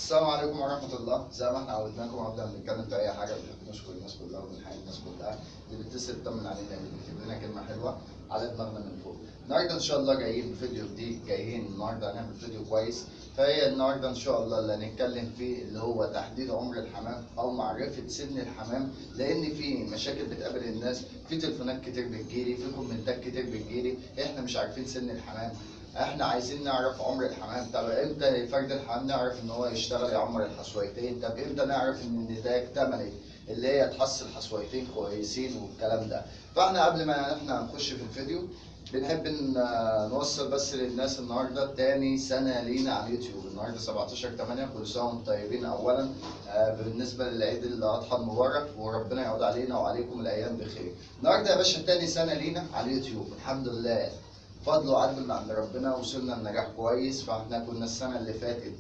السلام عليكم ورحمة الله زي ما احنا عودناكم قبل ما نتكلم في أي حاجة بنحب نشكر الناس كلها وبنحيي الناس كلها اللي بتتصل تطمن علينا اللي بتكتب لنا كلمة حلوة على دماغنا من فوق. النهارده إن شاء الله جايين بفيديو جديد جايين النهارده هنعمل فيديو كويس فهي النهارده إن شاء الله اللي هنتكلم فيه اللي هو تحديد عمر الحمام أو معرفة سن الحمام لأن في مشاكل بتقابل الناس في تليفونات كتير بتجيلي في كومنتات كتير بتجيلي احنا مش عارفين سن الحمام احنا عايزين نعرف عمر الحمام طب امتى فرد الحمام نعرف ان هو يشتغل يعمر الحصويتين طب امتى نعرف ان النتايج اكتملت اللي هي تحصل حصويتين كويسين والكلام ده فاحنا قبل ما احنا نخش في الفيديو بنحب ان نوصل بس للناس النهارده تاني سنه لينا على اليوتيوب النهارده 17 8 كل سنه وانتم طيبين اولا آه، بالنسبه للعيد الاضحى المبارك وربنا يعود علينا وعليكم الايام بخير النهارده يا باشا تاني سنه لينا على اليوتيوب الحمد لله فضل وعدل من عند ربنا وصلنا لنجاح كويس فاحنا كنا السنه اللي فاتت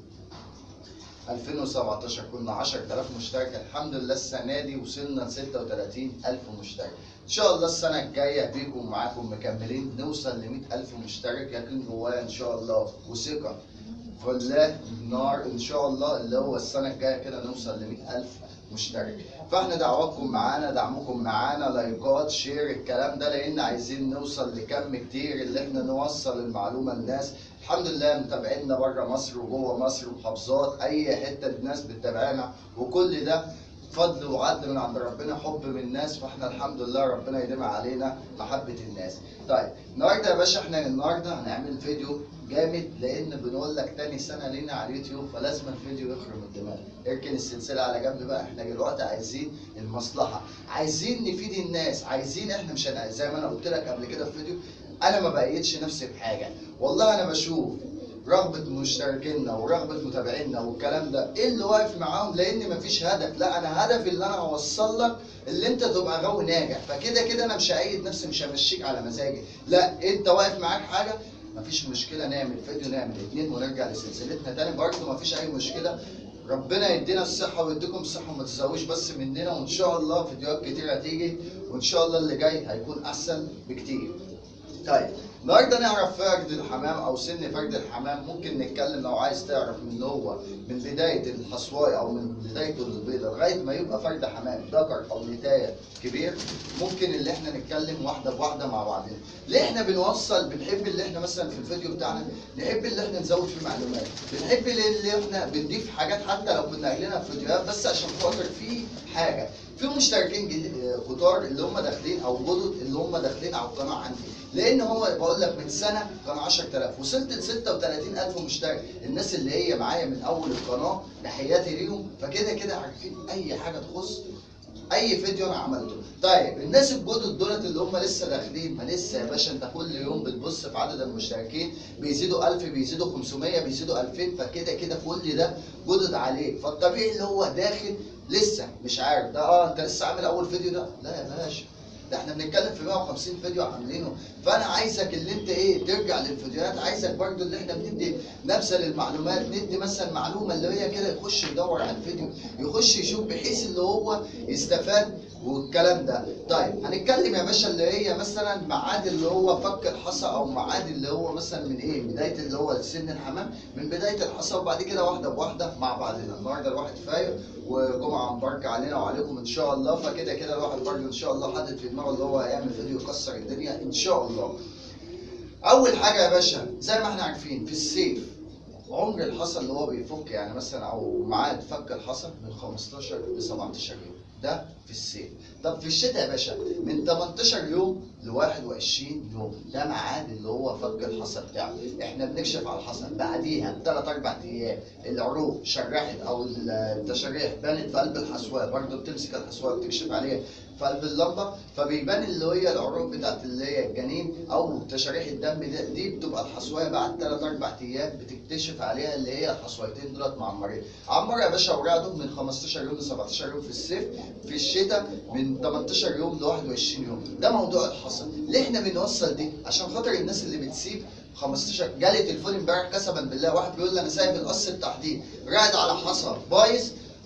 2017 كنا 10000 مشترك الحمد لله السنه دي وصلنا ل 36000 مشترك ان شاء الله السنه الجايه بيكم معاكم مكملين نوصل ل 100000 مشترك لكن جوايا ان شاء الله وثقه في الله نار ان شاء الله اللي هو السنه الجايه كده نوصل ل 100000 مشترك فاحنا دعواتكم معانا دعمكم معانا لايكات شير الكلام ده لان عايزين نوصل لكم كتير اللي احنا نوصل المعلومه للناس الحمد لله متابعينا بره مصر وجوه مصر ومحافظات اي حته الناس بتتابعنا وكل ده فضل وعدل من عند ربنا حب من الناس فاحنا الحمد لله ربنا يديم علينا محبه الناس. طيب النهارده يا باشا احنا النهارده هنعمل فيديو جامد لان بنقول لك تاني سنه لينا على اليوتيوب فلازم الفيديو يخرم الدماغ. اركن السلسله على جنب بقى احنا دلوقتي عايزين المصلحه، عايزين نفيد الناس، عايزين احنا مش هن... زي ما انا قلت لك قبل كده في فيديو انا ما بقيتش نفسي بحاجه، والله انا بشوف رغبة مشتركينا ورغبة متابعينا والكلام ده ايه اللي واقف معاهم لان مفيش هدف لا انا هدفي اللي انا هوصل لك اللي انت تبقى غاوي ناجح فكده كده انا مش هأيد نفسي مش همشيك على مزاجي لا انت واقف معاك حاجة مفيش مشكلة نعمل فيديو نعمل اتنين ونرجع لسلسلتنا تاني برضه مفيش اي مشكلة ربنا يدينا الصحة ويديكم الصحة وما تزهقوش بس مننا وإن شاء الله فيديوهات كتير هتيجي وإن شاء الله اللي جاي هيكون أحسن بكتير. طيب النهارده نعرف فرد الحمام او سن فرد الحمام ممكن نتكلم لو عايز تعرف من هو من بدايه الحصوايه او من بدايه البيضه لغايه ما يبقى فرد حمام ذكر او نتايه كبير ممكن اللي احنا نتكلم واحده بواحده مع بعضنا ليه احنا بنوصل بنحب اللي احنا مثلا في الفيديو بتاعنا نحب اللي احنا نزود فيه معلومات بنحب اللي احنا بنضيف حاجات حتى لو كنا قايلينها في فيديوهات بس عشان خاطر في حاجه في مشتركين جديد- كتار اللي هم داخلين او جدد اللي هم داخلين على القناه عندي لان هو بقول لك من سنه كان 10000 وصلت ل 36000 مشترك الناس اللي هي معايا من اول القناه تحياتي ليهم فكده كده عارفين اي حاجه تخص اي فيديو انا عملته طيب الناس الجدد دولت اللي هم لسه داخلين ما لسه يا باشا انت كل يوم بتبص في عدد المشتركين بيزيدوا 1000 بيزيدوا 500 بيزيدوا 2000 فكده كده كل ده جدد عليك فالطبيعي اللي هو داخل لسه مش عارف ده اه انت لسه عامل اول فيديو ده لا يا باشا ده احنا بنتكلم في 150 فيديو عاملينه فانا عايزك اللي انت ايه ترجع للفيديوهات عايزك برضو اللي احنا بندي نبذه للمعلومات ندي مثلا معلومه اللي هي كده يخش يدور على الفيديو يخش يشوف بحيث اللي هو يستفاد والكلام ده طيب هنتكلم يا باشا اللي هي مثلا ميعاد اللي هو فك الحصى او ميعاد اللي هو مثلا من ايه بدايه اللي هو سن الحمام من بدايه الحصى وبعد كده واحده بواحده مع بعضنا النهارده الواحد فايق وجمعه مباركه علينا وعليكم ان شاء الله فكده كده الواحد برضه ان شاء الله حاطط في دماغه اللي هو هيعمل فيديو يكسر الدنيا ان شاء الله اول حاجه يا باشا زي ما احنا عارفين في الصيف عمر الحصى اللي هو بيفك يعني مثلا او ميعاد فك الحصى من 15 ل 17 يوم ده في الصيف طب في الشتاء يا باشا من 18 يوم ل 21 يوم ده ميعاد اللي هو فك الحصى بتاعه احنا بنكشف على الحصى بعديها بثلاث اربع ايام العروق شرحت او التشريح بانت في قلب الحصواه برضه بتمسك الحصواه وتكشف عليها في قلب اللمبه فبيبان اللي هي العروق بتاعت اللي هي الجنين او تشاريح الدم ده دي بتبقى الحصويه بعد ثلاث اربع ايام بتكتشف عليها اللي هي الحصويتين دولت معمرين عمر يا باشا اوراقهم من 15 يوم ل 17 يوم في الصيف في الشتاء من 18 يوم ل 21 يوم ده موضوع الحصى ليه احنا بنوصل دي عشان خاطر الناس اللي بتسيب 15 جالي تليفون امبارح قسما بالله واحد بيقول لي انا سايب القص التحديد راقد على حصى بايظ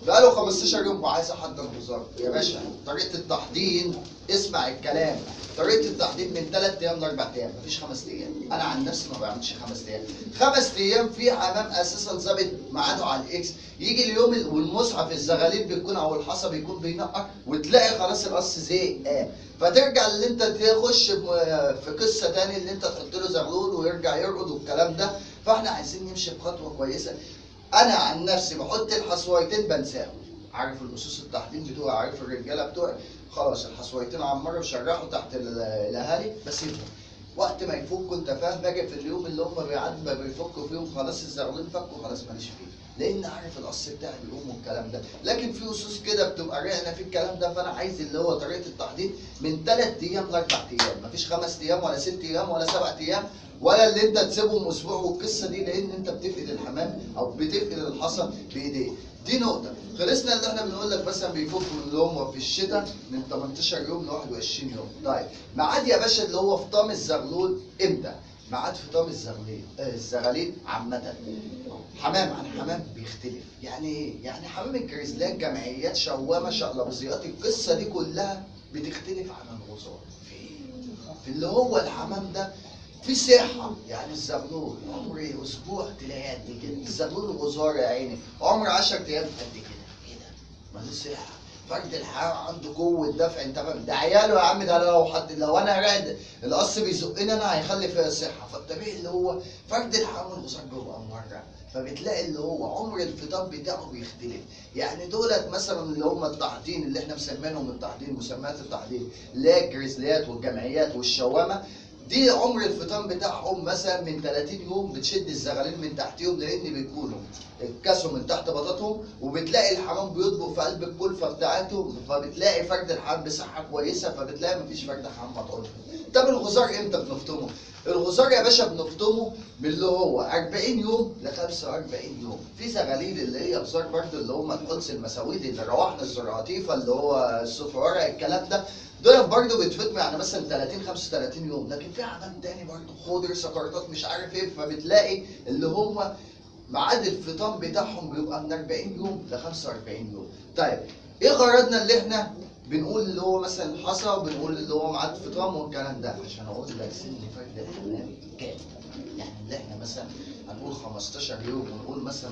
بقاله 15 يوم وعايز احضر غزار يا باشا طريقه التحضير اسمع الكلام طريقه التحضير من 3 ايام ل 4 ايام مفيش 5 ايام انا عن نفسي ما بعملش 5 ايام 5 ايام في حمام اساسا ظابط ميعاده على الاكس يجي اليوم ال- والمصحف الزغاليل بيكون او الحصى بيكون بينقر وتلاقي خلاص القص زي آه. فترجع اللي انت تخش ب- في قصه تاني اللي انت تحط له زغلول ويرجع يرقد والكلام ده فاحنا عايزين نمشي بخطوه كويسه انا عن نفسي بحط الحصويتين بنساهم عارف الاسس التحضير بتوعي عارف الرجاله بتوعي خلاص الحصويتين عمروا وشرحوا تحت ال- الاهالي بسيبهم وقت ما يفكوا انت فاهم باجي في اليوم اللي هم بيعدوا ما بيفكوا فيهم خلاص الزغلول فكوا خلاص ماليش فيه لان عارف القص بتاعي بيقوم والكلام ده لكن في اسس كده بتبقى رقنا في الكلام ده فانا عايز اللي هو طريقه التحضير من ثلاث ايام لاربع ايام مفيش خمس ايام ولا ست ايام ولا سبع ايام ولا اللي انت تسيبهم اسبوع والقصه دي لان انت بتفقد الحمام او بتفقد الحصى بايديك دي نقطه خلصنا اللي احنا بنقول لك مثلا بيفكوا اللي هم في الشتاء من 18 يوم ل 21 يوم طيب ميعاد يا باشا اللي هو فطام الزغلول امتى ميعاد فطام الزغلول آه، الزغاليل عامه حمام عن حمام بيختلف يعني ايه يعني حمام الكريزلات جمعيات شوامه شقلبظيات القصه دي كلها بتختلف عن الغزار في ايه في اللي هو الحمام ده في صحة يعني الزغلول عمر اسبوع تلاقيه قد كده الزغلول الغزار يا عيني عمر 10 ايام قد كده ايه ده ما دي صحة فرد الحياة عنده قوة دفع انت فاهم ده عياله يا عم ده لو حد لو انا راقد القص بيزقني انا هيخلي فيها صحة فالطبيعي اللي هو فرد الحياة والغزار بيبقى مرة فبتلاقي اللي هو عمر الفطام بتاعه بيختلف يعني دولت مثلا اللي هم التحضير اللي احنا مسمينهم التحضير مسميات التحضير اللي هي الجريزليات والجمعيات والشوامه دي عمر الفطام بتاعهم مثلا من 30 يوم بتشد الزغالين من تحتهم لان بيكونوا اتكسوا من تحت بطاطهم وبتلاقي الحمام بيطبخ في قلب الكلفه بتاعتهم فبتلاقي فرد الحمام بصحه كويسه فبتلاقي مفيش فرد حمام مطعون طب الغزار امتى بنفطمه؟ الغزار يا باشا بنفطمه من اللي هو 40 يوم ل 45 يوم في زغاليل اللي هي غزار برضه اللي هم القدس المساويدي اللي روحنا الزرعتيفه اللي هو الصفوره الكلام ده دول برضه بيتفتموا يعني مثلا 30 35 يوم لكن في حمام تاني برضه خضر سكرتات مش عارف ايه فبتلاقي اللي هم ميعاد الفطام بتاعهم بيبقى من 40 يوم ل 45 يوم طيب ايه غرضنا اللي احنا بنقول اللي هو مثلا الحصى وبنقول اللي هو ميعاد الفطام والكلام ده عشان اقول لك سن فرد الحمام كام يعني اللي احنا مثلا هنقول 15 يوم ونقول مثلا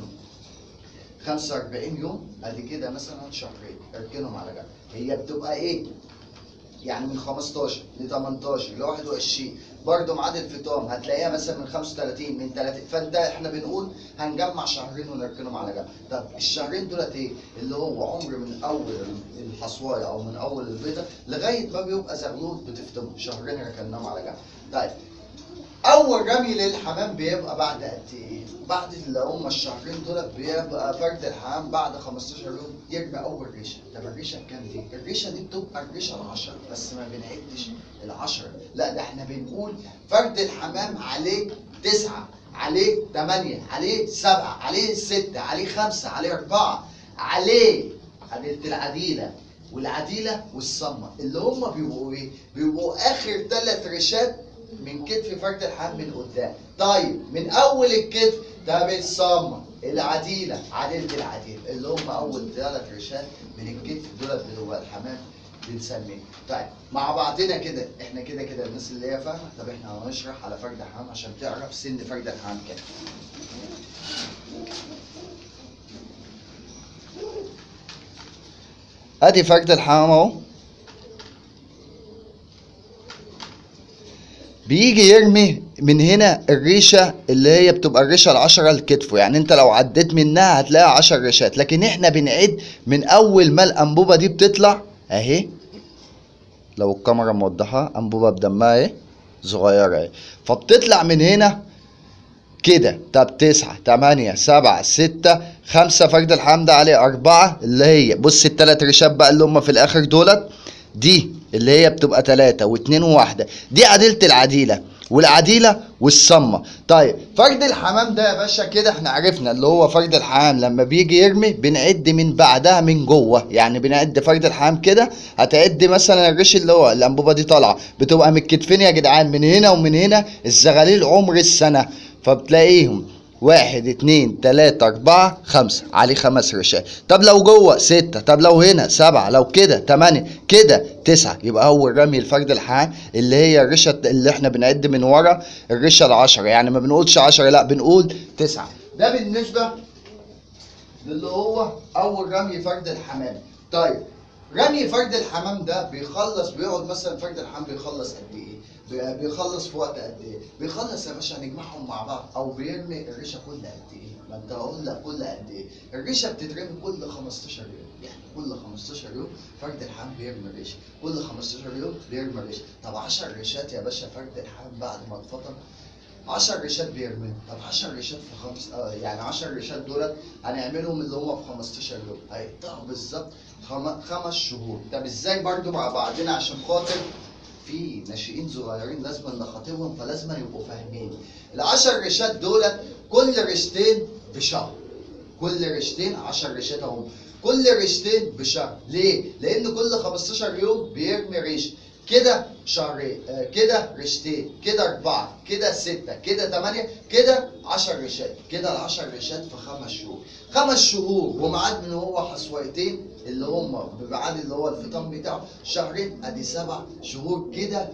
45 يوم ادي كده مثلا شهرين اركنهم على جنب هي بتبقى ايه يعني من 15 ل 18 ل 21 برضه ميعاد الفطام هتلاقيها مثلا من 35 من 30 فانت احنا بنقول هنجمع شهرين ونركنهم على جنب طب الشهرين دولت ايه اللي هو عمر من اول الحصوايه او من اول البيضه لغايه ما بيبقى زغلول بتفطمه شهرين ركناهم على جنب طيب اول رمي للحمام بيبقى بعد قد ايه؟ بعد اللي هم الشهرين دول بيبقى فرد الحمام بعد 15 يوم يرمي اول ريشه، طب الريشه بكام دي؟ الريشه دي بتبقى الريشه العشرة بس ما بنعدش العشرة، لا ده احنا بنقول فرد الحمام عليه تسعة، عليه ثمانية، عليه سبعة، عليه ستة، عليه خمسة، عليه أربعة، عليه عديلة العديلة والعديلة والصمة اللي هم بيبقوا ايه؟ بيبقوا آخر ثلاث ريشات من كتف فرد الحمام من قدام طيب من اول الكتف ده الصامه العديله عديله العديله اللي هم اول ثلاث ريشات من الكتف دول بتبقى الحمام بنسميه طيب مع بعضنا كده احنا كده كده الناس اللي هي فاهمه طب احنا هنشرح على فرد الحمام عشان تعرف سن فرد الحمام كام ادي فرد الحمام اهو بيجي يرمي من هنا الريشه اللي هي بتبقى الريشه العشرة لكتفه يعني انت لو عديت منها هتلاقي عشر ريشات لكن احنا بنعد من اول ما الانبوبه دي بتطلع اهي لو الكاميرا موضحه انبوبه بدمها اهي صغيره اهي فبتطلع من هنا كده طب تسعة تمانية سبعة ستة خمسة فرد الحمام ده عليه أربعة اللي هي بص التلات ريشات بقى اللي هم في الآخر دولت دي اللي هي بتبقى تلاتة واتنين وواحدة دي عديلة العديلة والعديلة والصمة طيب فرد الحمام ده يا باشا كده احنا عرفنا اللي هو فرد الحمام لما بيجي يرمي بنعد من بعدها من جوه يعني بنعد فرد الحمام كده هتعد مثلا الريش اللي هو الانبوبه دي طالعه بتبقى من الكتفين يا جدعان من هنا ومن هنا الزغاليل عمر السنه فبتلاقيهم واحد اتنين تلاتة أربعة خمسة عليه خمس رشات طب لو جوه ستة طب لو هنا سبعة لو كده تمانية كده تسعة يبقى أول رمي الفرد الحام اللي هي الرشة اللي احنا بنعد من ورا الرشة العشرة يعني ما بنقولش عشرة لا بنقول تسعة ده بالنسبة اللي هو اول رمي فرد الحمام طيب رمي فرد الحمام ده بيخلص بيقعد مثلا فرد الحمام بيخلص قد ايه بي- بيخلص في وقت قد ايه بيخلص يا باشا نجمعهم مع بعض او بيرمي الريشه كل قد ايه ما انت هقول لك كل قد ايه الريشه بتترمي كل 15 يوم يعني كل 15 يوم فرد الحمام بيرمي ريشه كل 15 يوم بيرمي ريشه طب 10 ريشات يا باشا فرد الحمام بعد ما اتفطر 10 ريشات بيرميهم طب 10 ريشات في خمس آه يعني 10 ريشات دولت هنعملهم اللي هم في 15 يوم هيقطعوا بالظبط خم... خمس شهور طب ازاي برضو مع بعضنا عشان خاطر في ناشئين صغيرين لازم نخاطبهم فلازم يبقوا فاهمين العشر ريشات دولت كل ريشتين بشهر كل ريشتين 10 ريشات اهم كل ريشتين بشهر ليه؟ لان كل 15 يوم بيرمي ريش كده شهرين آه، كده ريشتين كده اربعه كده سته كده ثمانيه كده 10 ريشات كده ال 10 ريشات في خمس شهور خمس شهور وميعاد من هو حصويتين اللي هم بميعاد اللي هو الفطام بتاعه شهرين ادي سبع شهور كده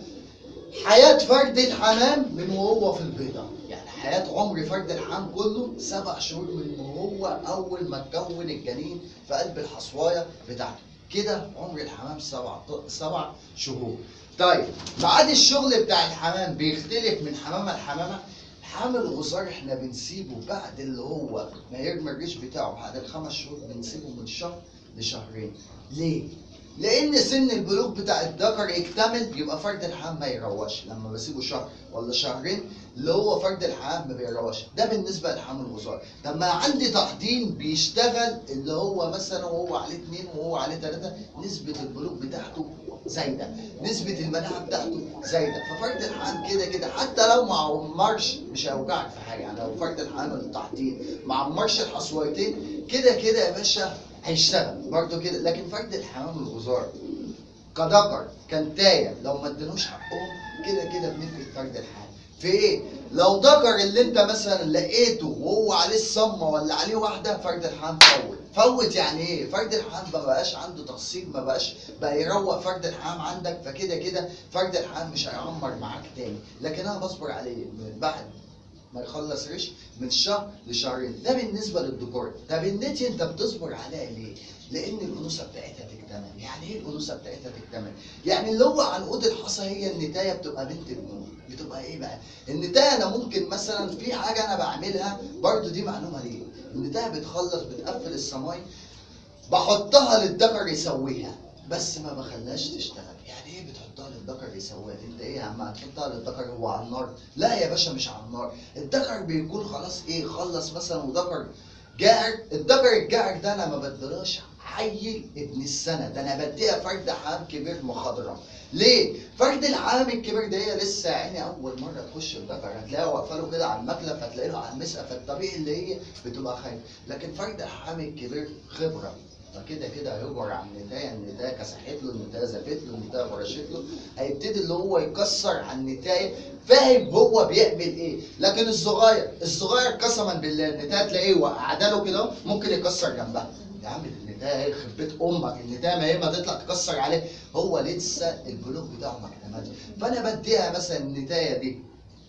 حياة فرد الحمام من وهو في البيضة يعني حياة عمر فرد الحمام كله سبع شهور من وهو أول ما تكون الجنين في قلب الحصواية بتاعته كده عمر الحمام سبع سبع شهور طيب ميعاد الشغل بتاع الحمام بيختلف من حمامة لحمامة حمام الغزار احنا بنسيبه بعد اللي هو ما يرمي الريش بتاعه بعد الخمس شهور بنسيبه من شهر لشهرين ليه؟ لان سن البلوغ بتاع الذكر يكتمل يبقى فرد الحمام ما يروش لما بسيبه شهر ولا شهرين اللي هو فرد الحمام ما بيروش ده بالنسبه لحمام الغزار طب ما عندي تحضين بيشتغل اللي هو مثلا وهو عليه اثنين وهو عليه ثلاثه نسبه البلوغ بتاعته زايده نسبه المناعه بتاعته زايده ففرد الحمام كده كده حتى لو ما عمرش مش هيوجعك في حاجه يعني لو فرد الحمام التحضين ما عمرش الحصويتين كده كده يا باشا هيشتغل برضه كده لكن فرد الحمام الغزار كذكر كنتايه لو ما ادينوش حقهم كده كده بنفقد فرد الحمام في ايه؟ لو ذكر اللي انت مثلا لقيته وهو عليه الصمه ولا عليه واحده فرد الحمام فوت فوت يعني ايه؟ فرد الحمام ما بقاش عنده تقصير ما بقاش بقى يروق فرد الحمام عندك فكده كده فرد الحمام مش هيعمر معاك تاني لكن انا بصبر عليه من بعد ما يخلص ريش من شهر لشهرين ده بالنسبه للذكور طب النتي انت بتصبر عليها ليه؟ لان الانوثه بتاعتها تكتمل يعني ايه الانوثه بتاعتها تكتمل؟ يعني اللي هو عنقود الحصى هي النتايه بتبقى بنت بنور بتبقى ايه بقى؟ النتايه انا ممكن مثلا في حاجه انا بعملها برضو دي معلومه ليه؟ النتايه بتخلص بتقفل الصماي بحطها للذكر يسويها بس ما بخليهاش تشتغل يعني ايه بتحطها للذكر يسويها انت ايه يا عم هتحطها للذكر هو على النار لا يا باشا مش على النار الذكر بيكون خلاص ايه خلص مثلا وذكر جائر الذكر الجائر ده انا ما بديلهاش عيل ابن السنه ده انا بديها فرد حمام كبير مخضرم ليه؟ فرد الحمام الكبير ده هي لسه يا عيني اول مره تخش الذكر هتلاقيها واقفه له كده على المكلف هتلاقي له على المسقه فالطبيعي اللي هي بتبقى خايفه لكن فرد الحمام الكبير خبره فكده كده هيجر على النتايه النتايه كسحت له النتايه زفت له النتايه فرشت له هيبتدي اللي هو يكسر على النتايه فاهم هو بيعمل ايه لكن الصغير الصغير قسما بالله النتايه تلاقيه قاعده له كده ممكن يكسر جنبها يا عم النتايه هي يخرب بيت امك النتايه ما هي ما تطلع تكسر عليه هو لسه البلوغ بتاعه ما اكتملش فانا بديها مثلا النتايه دي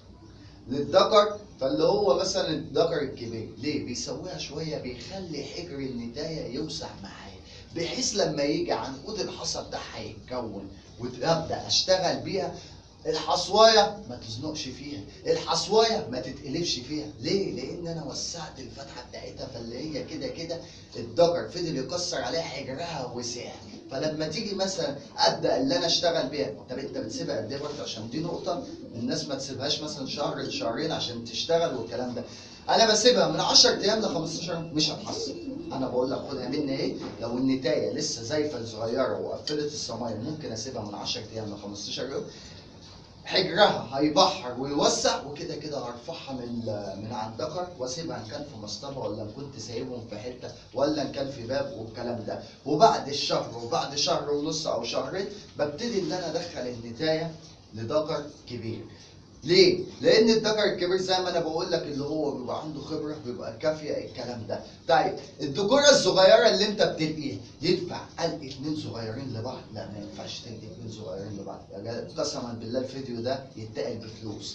للذكر فاللي هو مثلا الذكر الكبير ليه بيسويها شويه بيخلي حجر النتايه يوسع معايا بحيث لما يجي عنقود الحصى بتاعها يتكون وابدا اشتغل بيها الحصوايه ما تزنقش فيها الحصوايه ما تتقلبش فيها ليه لان انا وسعت الفتحه بتاعتها فاللي هي كده كده الذكر فضل يكسر عليها حجرها وسع فلما تيجي مثلا ابدا اللي انا اشتغل بيها طب انت بتسيبها قد ايه برضه عشان دي نقطه الناس ما تسيبهاش مثلا شهر لشهرين عشان تشتغل والكلام ده انا بسيبها من 10 ايام ل 15 يوم مش هتحصل انا بقول لك خدها مني ايه لو النتايه لسه زايفه صغيره وقفلت الصمايل ممكن اسيبها من 10 ايام ل 15 يوم حجرها هيبحر ويوسع وكده كده هرفعها من من على الذكر واسيبها ان كان في مصطبه ولا ان كنت سايبهم في حته ولا ان كان في باب والكلام ده وبعد الشهر وبعد شهر ونص او شهرين ببتدي ان انا ادخل النتايه لذكر كبير ليه؟ لأن الذكر الكبير زي ما أنا بقول لك اللي هو بيبقى عنده خبرة بيبقى كافية الكلام ده. طيب الذكورة الصغيرة اللي أنت بتلقيها ينفع ألقي اتنين صغيرين لبعض؟ لا ما ينفعش تلقي اتنين صغيرين لبعض، يا جدع قسما بالله الفيديو ده يتقل بفلوس.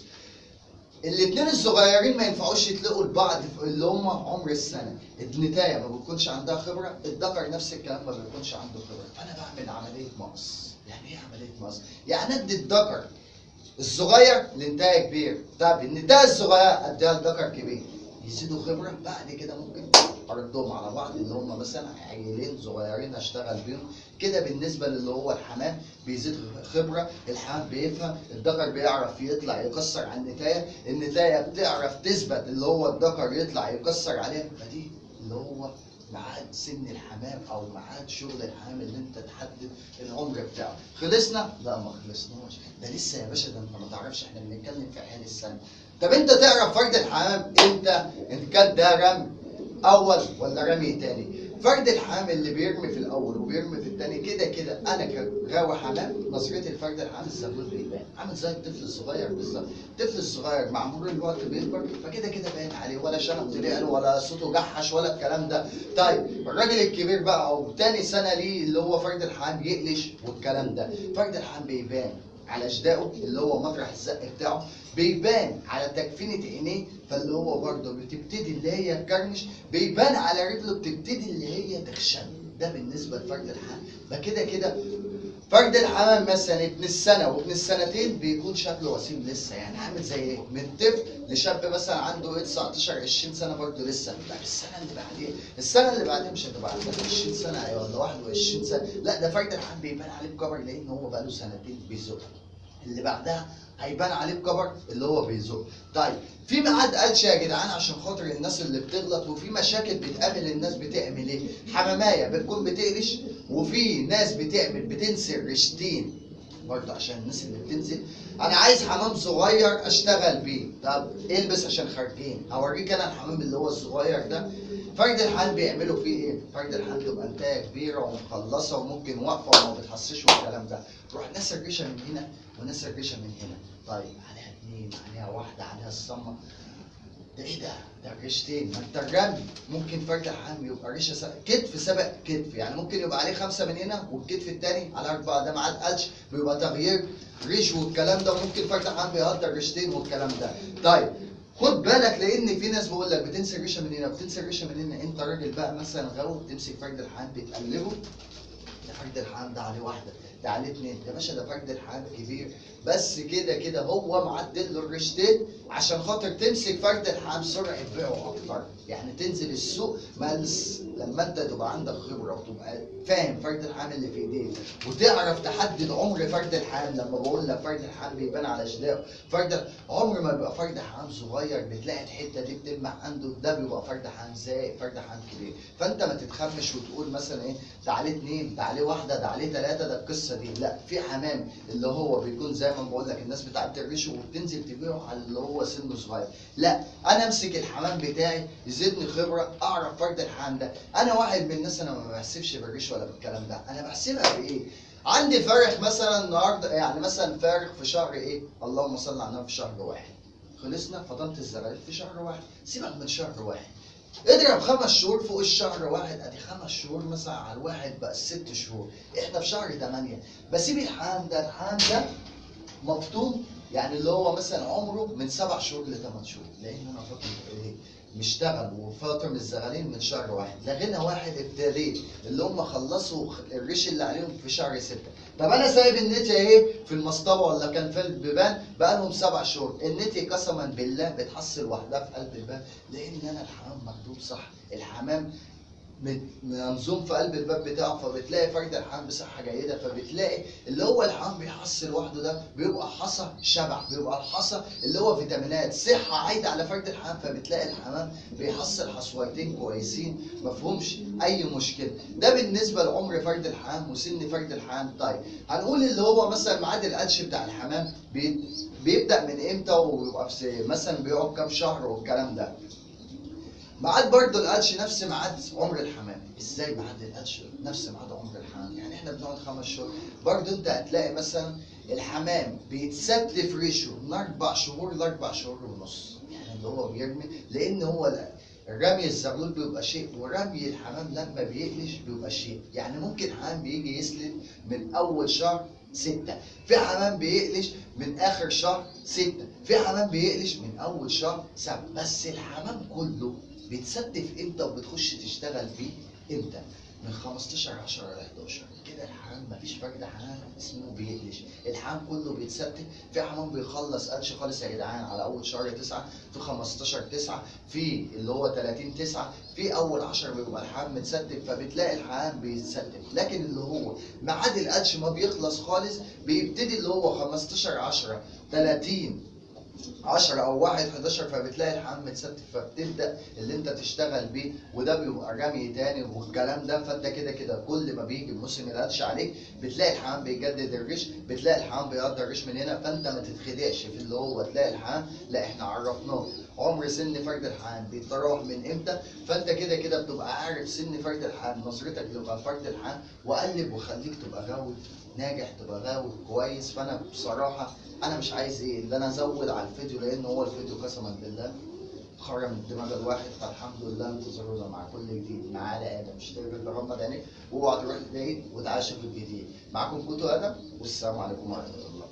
الاتنين الصغيرين ما ينفعوش يتلقوا لبعض في- اللي هم عمر السنه النتايه ما بيكونش عندها خبره الذكر نفس الكلام ما بيكونش عنده خبره فانا بعمل عمليه مقص يعني ايه عمليه مقص يعني ادي الذكر الصغير لنتايه كبير طب النتايه الصغيره اديها لذكر كبير يزيدوا خبره بعد كده ممكن اردهم على بعض اللي هم مثلا عيلين صغيرين اشتغل بيهم كده بالنسبه للي هو الحمام بيزيد خبره الحمام بيفهم الذكر بيعرف يطلع يكسر على النتايه النتايه بتعرف تثبت اللي هو الذكر يطلع يكسر عليها فدي اللي هو ميعاد سن الحمام او ميعاد شغل الحمام اللي انت تحدد العمر بتاعه خلصنا لا ما خلصناش ده لسه يا باشا ده انت ما تعرفش احنا بنتكلم في حال السنه طب انت تعرف فرد الحمام امتى ان كان ده رمي اول ولا رمي تاني فرد الحمام اللي بيرمي في الاول وبيرمي في التاني كده كده انا كغاوي حمام نظرتي لفرد الحمام الزغلول بيبان عامل زي الطفل الصغير بالظبط الطفل الصغير مع مرور الوقت بيكبر فكده كده باين عليه ولا شنب طلع له ولا صوته جحش ولا الكلام ده طيب الراجل الكبير بقى او تاني سنه ليه اللي هو فرد الحمام يقلش والكلام ده فرد الحمام بيبان على جدائه اللي هو مطرح الزق بتاعه بيبان على تكفينة عينيه فاللي هو برضه بتبتدي اللي هي تكرمش بيبان على رجله بتبتدي اللي هي تخشن ده بالنسبه لفرد الحمام فكده كده فرد الحمام مثلا ابن السنه وابن السنتين بيكون شكله وسيم لسه يعني عامل زي ايه؟ من طفل لشاب مثلا عنده ايه 19 20 سنه برضه لسه لا السنه اللي بعدين السنه اللي بعدين مش هتبقى عندك 20 سنه ولا 21 سنه لا ده فرد الحمام بيبان عليه بكبر لان هو بقى له سنتين بيزق اللي بعدها هيبان عليه بكبر اللي هو بيزق طيب في ميعاد قالش يا جدعان عشان خاطر الناس اللي بتغلط وفي مشاكل بتقابل الناس بتعمل ايه حمامايه بتكون بتقلش وفي ناس بتعمل بتنسل رشتين برضه عشان الناس اللي بتنزل انا عايز حمام صغير اشتغل بيه طب البس عشان خارجين اوريك انا الحمام اللي هو الصغير ده فرد الحمام بيعملوا فيه ايه؟ فرد الحمام تبقى انتايه كبيره ومخلصه وممكن واقفه وما بتحسش والكلام ده تروح ناسر ريشه من هنا وناسر ريشه من هنا طيب عليها اتنين عليها واحده عليها الصمه ده ايه ده؟ ده ريشتين ما انت الرمي ممكن فرد الحمام يبقى ريشه سبق كتف سبق كتف يعني ممكن يبقى عليه خمسه من هنا والكتف التاني على اربعه ده مع القلش بيبقى تغيير ريش والكلام ده ممكن فرد الحمام بيقدر ريشتين والكلام ده طيب خد بالك لان في ناس بقول لك بتنسى ريشه من هنا بتنسى ريشه من هنا انت راجل بقى مثلا غاوي بتمسك فرد الحمام بتقلبه ده فرد الحمام ده عليه واحده ده عليه اتنين يا باشا ده فرد الحمام كبير بس كده كده هو معدل له الرشتين عشان خاطر تمسك فرد الحمام سرعه بيعه اكتر يعني تنزل السوق ملس لما انت تبقى عندك خبره وتبقى فاهم فرد الحمام اللي في ايديك وتعرف تحدد عمر فرد الحمام لما بقول لك فرد الحمام بيبان على جدائه فرد عمر ما بيبقى فرد حمام صغير بتلاقي الحته دي بتلمع عنده ده بيبقى فرد حمام زي فرد حمام كبير فانت ما تتخمش وتقول مثلا ايه ده عليه اتنين ده عليه واحده ده عليه ثلاثه ده القصه دي لا في حمام اللي هو بيكون زي ما بقول لك الناس بتاعت الريشه وبتنزل تبيعه على اللي هو سنه صغير لا انا امسك الحمام بتاعي يزيدني خبره اعرف فرد الحمام ده انا واحد من الناس انا ما بحسبش بالريش ولا بالكلام ده انا بحسبها بايه عندي فارخ مثلا النهارده يعني مثلا فارخ في شهر ايه اللهم صل على النبي في شهر واحد خلصنا فطمت الزغاليل في شهر واحد سيبك من شهر واحد اضرب خمس شهور فوق الشهر واحد ادي خمس شهور مثلا على الواحد بقى ست شهور احنا في شهر ثمانية بسيب الحمام ده الحمام ده مفطوم يعني اللي هو مثلا عمره من سبع شهور لثمان شهور لان انا فاطر ايه مشتغل وفاطر من الزغالين من شهر واحد لغينا واحد ابتديت اللي هم خلصوا الريش اللي عليهم في شهر ستة طب انا سايب النتي اهي في المصطبه ولا كان في البيبان بقى لهم سبع شهور النتي قسما بالله بتحصل لوحدها في قلب الباب لان انا الحمام مكتوب صح الحمام مت- منظوم في قلب الباب بتاعه فبتلاقي فرد الحمام بصحه جيده فبتلاقي اللي هو الحمام بيحصل لوحده ده بيبقى حصى شبع بيبقى الحصى اللي هو فيتامينات صحه عايده على فرد الحمام فبتلاقي الحمام بيحصل حصوتين كويسين مفهومش اي مشكله ده بالنسبه لعمر فرد الحمام وسن فرد الحمام طيب هنقول اللي هو مثلا ميعاد القدش بتاع الحمام بي- بيبدا من امتى ويبقى في مثلا بيقعد كام شهر والكلام ده ميعاد برضه القدش نفس ميعاد عمر الحمام ازاي ميعاد القدش نفس ميعاد عمر الحمام يعني احنا بنقعد خمس شهور برضه انت هتلاقي مثلا الحمام بيتسد في ريشه من اربع شهور لاربع شهور ونص يعني اللي هو بيرمي لان هو لا رمي الزغلول بيبقى شيء ورمي الحمام لما بيقلش بيبقى شيء يعني ممكن حمام بيجي يسلم من اول شهر ستة في حمام بيقلش من اخر شهر ستة في حمام بيقلش من اول شهر سبعة بس الحمام كله بيتستف امتى وبتخش تشتغل فيه امتى من 15 10 ل 11 كده الحمام مفيش فرد حمام اسمه بيقلش الحمام كله بيتستف في حمام بيخلص قلش خالص يا جدعان على اول شهر 9 في 15 9 في اللي هو 30 9 في اول 10 بيبقى الحمام متستف فبتلاقي الحمام بيتستف لكن اللي هو ميعاد القلش ما بيخلص خالص بيبتدي اللي هو 15 10 30 10 او 1 11 فبتلاقي الحمام متستف فبتبدا اللي انت تشتغل بيه وده بيبقى رمي تاني والكلام ده فانت كده كده كل ما بيجي موسم القلش عليك بتلاقي الحمام بيجدد الريش بتلاقي الحمام بيقضي الريش من هنا فانت ما تتخدعش في اللي هو تلاقي الحمام لا احنا عرفناه عمر سن فرد الحمام بيتراوح من امتى فانت كده كده بتبقى عارف سن فرد الحمام نظرتك تبقى فرد الحمام وقلب وخليك تبقى غاوي ناجح تبقى غاوي كويس فانا بصراحه انا مش عايز ايه اللي انا ازود على الفيديو لان هو الفيديو قسما بالله خرم الدماغ الواحد فالحمد لله انتظرونا مع كل جديد معانا ادم اشترك بغمض عينيك واوعى تروح البعيد وتعشى في الجديد معاكم كوتو ادم والسلام عليكم ورحمه الله